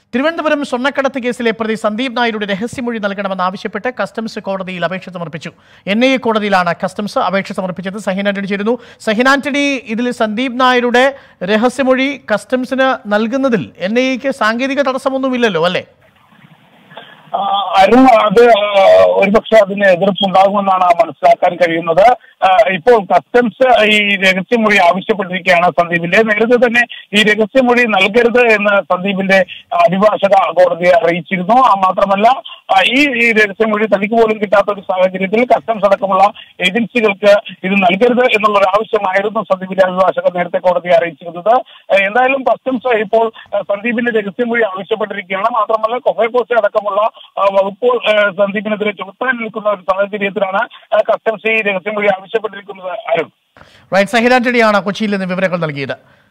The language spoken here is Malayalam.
തിരുവനന്തപുരം സ്വർണ്ണക്കടത്ത് കേസിലെ പ്രതി സന്ദീപ് നായരുടെ രഹസ്യമൊഴി നൽകണമെന്നാവശ്യപ്പെട്ട് കസ്റ്റംസ് കോടതിയിൽ അപേക്ഷ സമർപ്പിച്ചു എൻ ഐ എ കോടതിയിലാണ് കസ്റ്റംസ് അപേക്ഷ സമർപ്പിച്ചത് സഹിൻ ആന്റണി ചേരുന്നു സഹിൻ ആന്റണി ഇതിൽ സന്ദീപ് നായരുടെ രഹസ്യമൊഴി കസ്റ്റംസിന് നൽകുന്നതിൽ എൻ ഐ എക്ക് സാങ്കേതിക തടസ്സമൊന്നുമില്ലല്ലോ അല്ലേ ആ, അരുൺ അത് ആ, ഒരുപക്ഷെ അതിന് എതിർപ്പുണ്ടാകുമെന്നാണ് മനസ്സിലാക്കാൻ കഴിയുന്നത് ആ, ഇപ്പോൾ കസ്റ്റംസ് ഈ രഹസ്യമൊഴി ആവശ്യപ്പെട്ടിരിക്കുകയാണ് സന്ദീപിന്റെ നേരത്തെ തന്നെ ഈ രഹസ്യമൊഴി നൽകരുത് എന്ന് സന്ദീപിന്റെ അഭിഭാഷക കോടതിയെ അറിയിച്ചിരുന്നു ആ മാത്രമല്ല ആ, ഈ ഈ രഹസ്യമൊഴി തനിക്ക് പോലും കിട്ടാത്ത ഒരു സാഹചര്യത്തിൽ കസ്റ്റംസ് അടക്കമുള്ള ഏജൻസികൾക്ക് ഇത് നൽകരുത് എന്നുള്ള ഒരു ആവശ്യമായിരുന്നു സന്ദീപിന്റെ അഭിഭാഷകർ നേരത്തെ കോടതിയെ അറിയിച്ചിരുന്നത് ആ, എന്തായാലും കസ്റ്റംസ് ഇപ്പോൾ ആ, സന്ദീപിന്റെ രഹസ്യമൊഴി ആവശ്യപ്പെട്ടിരിക്കുകയാണ് മാത്രമല്ല കൊഫേക്കോസെ അടക്കമുള്ള ആ, വകുപ്പുകൾ ആ, സന്ദീപിനെതിരെ ചുമത്താൻ നിൽക്കുന്ന ഒരു സാഹചര്യത്തിലാണ് ആ, കസ്റ്റംസ് ഈ രഹസ്യമൊഴി ആവശ്യപ്പെട്ടിരിക്കുന്നത് അരുൺ റൈറ്റ് സഹിൻ ആന്റണിയാണ് കൊച്ചിയിൽ നിന്ന് വിവരങ്ങൾ നൽകിയത്